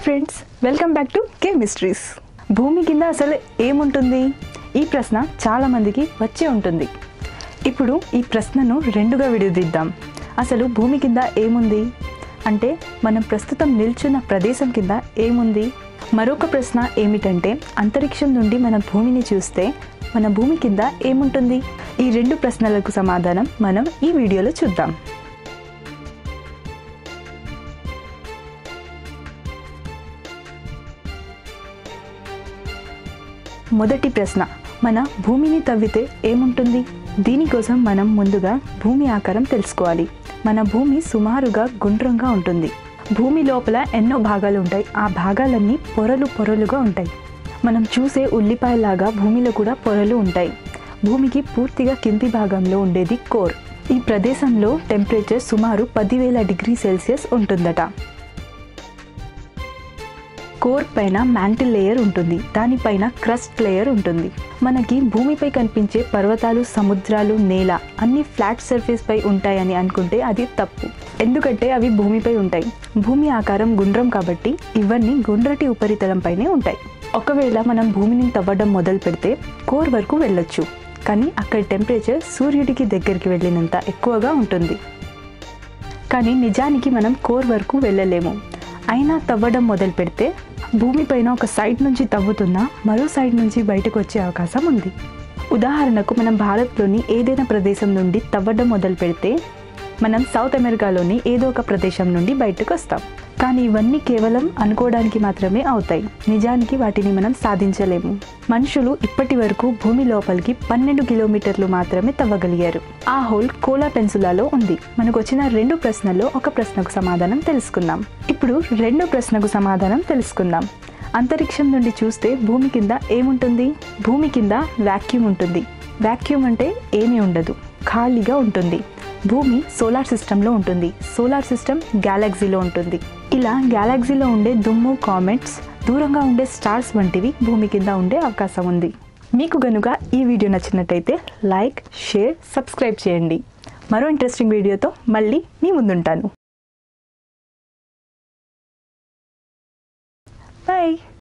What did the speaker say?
friends welcome back to K mysteries భూమి కింద అసలు ఏముంటుంది ఈ ప్రశ్న చాలా మందికి వచ్చే ఉంటుంది ఇప్పుడు ఈ ప్రశ్నను రెండుగా విడదీద్దాం అసలు భూమి కింద ఏముంది అంటే మనం ప్రస్తుతం నిల్చున్న ప్రదేశం కింద ఏముంది మరొక ప్రశ్న ఏమిటంటే అంతరిక్షం నుండి మన భూమిని చూస్తే మన భూమి కింద ఏముంటుంది ఈ రెండు ప్రశ్నలకు సమాధానం మనం ఈ వీడియోలో చూద్దాం మొదటి ప్రశ్న మన భూమిని తవ్వితే ఏముంటుంది దీనికోసం మనం ముందుగా భూమి ఆకారం తెలుసుకోవాలి మన భూమి సుమారుగా గుండ్రంగా ఉంటుంది భూమి లోపల ఎన్నో భాగాలు ఉంటాయి ఆ భాగాలన్నీ పొరలు పొరలుగా ఉంటాయి మనం చూసే ఉల్లిపాయలాగా భూమిలో కూడా పొరలు ఉంటాయి భూమికి పూర్తిగా కింది భాగంలో ఉండేది కోర్ ఈ ప్రదేశంలో టెంపరేచర్ సుమారు పదివేల డిగ్రీ సెల్సియస్ ఉంటుందట కోర్ పైన మ్యాంటిల్ లేయర్ ఉంటుంది దానిపైన క్రస్ట్ లేయర్ ఉంటుంది మనకి భూమిపై కనిపించే పర్వతాలు సముద్రాలు నేల అన్ని ఫ్లాట్ సర్ఫేస్ పై ఉంటాయని అనుకుంటే అది తప్పు ఎందుకంటే అవి భూమిపై ఉంటాయి భూమి ఆకారం గుండ్రం కాబట్టి ఇవన్నీ గుండ్రటి ఉపరితలంపైనే ఉంటాయి ఒకవేళ మనం భూమిని తవ్వడం మొదలు పెడితే కోర్ వరకు వెళ్ళొచ్చు కానీ అక్కడి టెంపరేచర్ సూర్యుడికి దగ్గరికి వెళ్ళినంత ఎక్కువగా ఉంటుంది కానీ నిజానికి మనం కోర్ వరకు వెళ్ళలేము అయినా తవ్వడం మొదలు పెడితే భూమిపైన ఒక సైడ్ నుంచి తవ్వుతున్నా మరో సైడ్ నుంచి బయటకు వచ్చే అవకాశం ఉంది ఉదాహరణకు మనం భారత్లోని ఏదైనా ప్రదేశం నుండి తవ్వడం మొదలు పెడితే మనం సౌత్ అమెరికాలోని ఏదో ఒక ప్రదేశం నుండి బయటకు వస్తాం కానీ ఇవన్నీ కేవలం అనుకోవడానికి మాత్రమే అవుతాయి నిజానికి వాటిని మనం సాధించలేము మనుషులు ఇప్పటి వరకు భూమి లోపలికి పన్నెండు కిలోమీటర్లు మాత్రమే తవ్వగలిగారు ఆ హోల్ కోలా పెన్సులాలో ఉంది మనకు వచ్చిన రెండు ప్రశ్నల్లో ఒక ప్రశ్నకు సమాధానం తెలుసుకుందాం ఇప్పుడు రెండో ప్రశ్నకు సమాధానం తెలుసుకుందాం అంతరిక్షం నుండి చూస్తే భూమి కింద ఏముంటుంది భూమి కింద వాక్యూమ్ ఉంటుంది వాక్యూమ్ అంటే ఏమీ ఉండదు ఖాళీగా ఉంటుంది భూమి సోలార్ సిస్టంలో ఉంటుంది సోలార్ సిస్టమ్ గ్యాలక్సీలో ఉంటుంది ఇలా గ్యాలక్సీలో ఉండే దుమ్ము కామెంట్స్ దూరంగా ఉండే స్టార్స్ వంటివి భూమి కింద ఉండే అవకాశం ఉంది మీకు గనుక ఈ వీడియో నచ్చినట్టయితే లైక్ షేర్ సబ్స్క్రైబ్ చేయండి మరో ఇంట్రెస్టింగ్ వీడియోతో మళ్ళీ మీ ముందుంటాను బాయ్